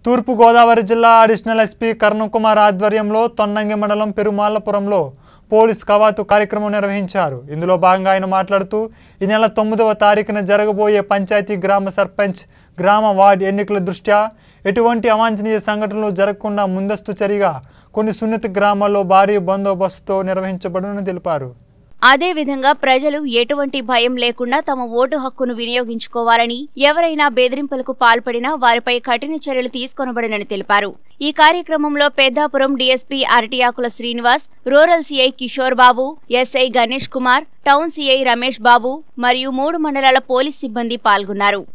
తూర్పుగోదావరి జిల్లా additional SP Karunakumar ఆధ్వర్యంలో తొన్నంగి మండలం పెరుమాళ్లపురంలో పోలీస్ కవాతు కార్యక్రమం నిర్వహించారు ఇందులో భాగంగా ఆయన మాట్లాడుతూ ఈ నెల తొమ్మిదవ తారీఖున జరగబోయే పంచాయతీ గ్రామ సర్పంచ్ గ్రామ వార్డు ఎన్నికల దృష్ట్యా ఎటువంటి అవాంఛనీయ సంఘటనలు జరగకుండా ముందస్తు చర్యగా కొన్ని సున్నిత గ్రామాల్లో భారీ బందోబస్తుతో నిర్వహించబడునని తెలిపారు అదేవిధంగా ప్రజలు ఎటువంటి భయం లేకుండా తమ ఓటు హక్కును వినియోగించుకోవాలని ఎవరైనా బెదిరింపులకు పాల్పడినా వారిపై కఠిన చర్యలు తీసుకొనబడినని తెలిపారు ఈ కార్యక్రమంలో Peddapuram DSP Aratiyakula Srinivas rural CI Kishore Babu SI Ganesh Kumar town CI Ramesh Babu మరియు మూడు మండలాల పోలీస్ సిబ్బంది పాల్గొన్నారు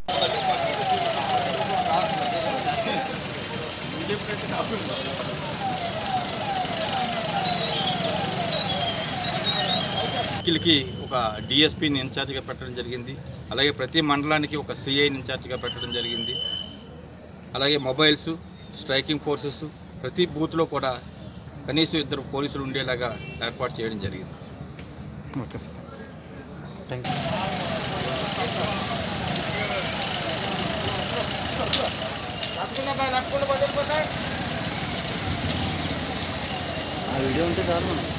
కి ఒక డిఎస్పీని ఇన్ఛార్జిగా పెట్టడం జరిగింది అలాగే ప్రతి మండలానికి ఒక సిఐని ఇన్ఛార్జిగా పెట్టడం జరిగింది అలాగే మొబైల్స్ స్ట్రైకింగ్ ఫోర్సెస్ ప్రతి బూత్లో కూడా కనీసం ఇద్దరు పోలీసులు ఉండేలాగా ఏర్పాటు చేయడం జరిగింది ఓకే సార్ థ్యాంక్ ఆ వీడియో ఉంటే చాలు మనం